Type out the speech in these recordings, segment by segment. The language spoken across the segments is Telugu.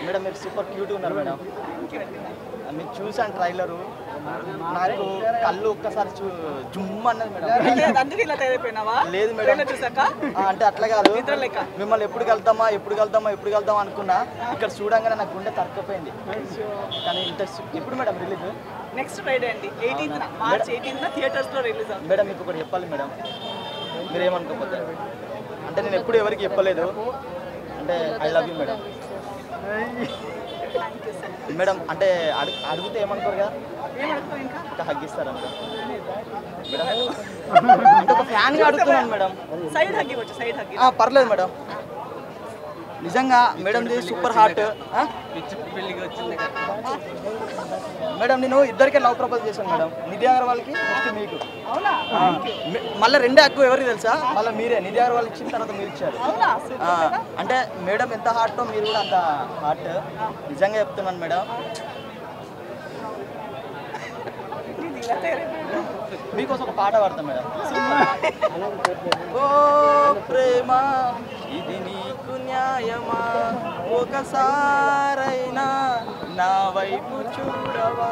మేడం మీరు సూపర్ క్యూట్ ఉన్నారు మేడం మీరు చూసాను ట్రైలరు నాకు కళ్ళు ఒక్కసారి చూ జుమ్ అన్నది మేడం అందుకే ఇలా తయారైపోయినావా లేదు మేడం. ట్రైలర్ చూసాక ఆ, అంటే అట్లా కాదు నిద్ర లేక. మిమ్మల్ని ఎప్పుడు వెళ్తామా ఎప్పుడు వెళ్తామా ఎప్పుడు వెళ్తామా అనుకున్నా ఇక్కడ చూడంగానే నాకు గుండె తరకపోయింది కానీ ఇంత సు- ఎప్పుడు మేడం రిలీజ్ నెక్స్ట్ ఫ్రైడే అండి ఎయిటీన్త్ మార్చ్ ఎయిటీన్త్ థియేటర్స్ లో రిలీజ్ అవుతుంది మేడం మీకు ఒకటి చెప్పాలి మేడం మీరు ఏమనుకోకపోతే అంటే నేను ఎప్పుడు ఎవరికి చెప్పలేదు అంటే I love you madam madam అంటే అడుగు అడిగితే ఏమనుకోరు కదా ఏమడుగుతావు ఇంకా ఇంకా హగ్ ఇస్తారా మేడం మేడం అంటే ఒక ఫ్యాన్గా అడుగుతున్నాను మేడం సైడ్ హగ్ ఇవ్వచ్చు సైడ్ హగ్ ఆ, పర్లేదు మేడం నిజంగా మేడంది సూపర్ హార్ట్ మేడం నేను ఇద్దరికే లవ్ ప్రపోజ్ చేశాను మేడం నిధి అగర్వాల్కి నెక్స్ట్ మీకు అవునా మీ- మళ్ళీ రెండే ఎక్కువ ఎవరికి తెలుసా మళ్ళీ మీరే నిధి అగర్వాల్ ఇచ్చిన తర్వాత మీరు ఇచ్చారు అవునా ఆ, అంటే మేడం ఎంత హార్టో మీరు కూడా అంత హార్ట్ నిజంగా చెప్తున్నాను మేడం ఇది ఇలా తయారైపోయింది మీకోసం ఒక పాట పాడతాం మేడం ఓ ప్రేమ ఇది నీకు న్యాయమా ఒకసారైనా నా వైపు చూడవా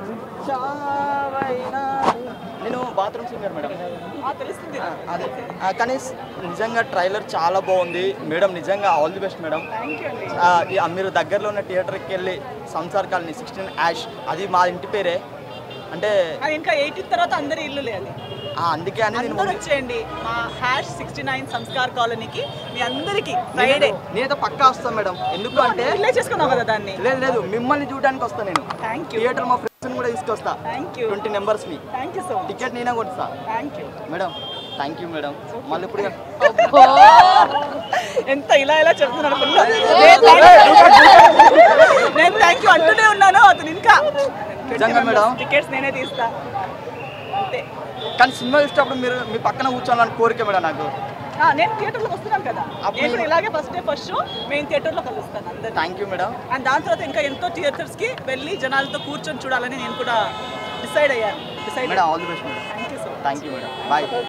చావైనా నేను బాత్రూమ్ సింగర్ మేడం ఆ, తెలుస్తుంది ఆ, అదే ఆ, కానీ స్- నిజంగా ట్రైలర్ చాలా బాగుంది మేడం నిజంగా all the best madam thank you అండి ఆ, ఈ- ఆ, మీరు దగ్గరలో ఉన్న థియేటర్కి వెళ్ళి సంసార్ కాలనీ సిక్స్టీన్ యాష్ అది మా ఇంటి పేరే అంటే అది ఇంకా ఎయిటీన్త్ తర్వాత అందరి ఇల్లు లేదు ఆ, అందుకే అని నేను అందరూ వచ్చేయండి మా హ్యాష్ సిక్స్టీ నైన్ సంస్కార్ కాలనీకి మీ అందరికి ఫ్రైడే నేనైతే పక్కా వస్తాను మేడం ఎందుకు అంటే రిలే చేసుకున్నావు కదా దాన్ని లేదు లేదు మిమ్మల్ని చూడడానికి వస్తాను నేను థ్యాంక్ యూ థియేటర్ మా ఫ్రెండ్స్ని కూడా తీసుకొస్తా థ్యాంక్ యూ ట్వంటీ మెంబర్స్ని thank you so much ticket నేనే కొడుతా thank you madam thank you madam మళ్ళీ ఇప్పుడు ఎంత ఇలా ఇలా చెప్తున్నాడు full. నేను థ్యాంక్ యూ అంటూనే ఉన్నాను అతను ఇంకా నిజంగా మేడం? టికెట్స్ నేనే తీస్తా అంతే కానీ సినిమా చూసేటప్పుడు మీరు మీ పక్కన కూర్చోవాలని కోరిక మేడం నాకు ఆ, నేను థియేటర్లోకి వస్తున్నాను కదా అప్పుడు నేను కూడా ఇలాగే ఫస్ట్ డే ఫస్ట్ షో మేము థియేటర్లో కలుస్తాను అందరు థ్యాంక్ యూ మేడం అండ్ దాని తర్వాత ఇంకా ఎంతో థియేటర్స్కి వెళ్ళి జనాలతో కూర్చొని చూడాలని నేను కూడా డిసైడ్ అయ్యాను decide madam all the best madam thank you so much thank you madam bye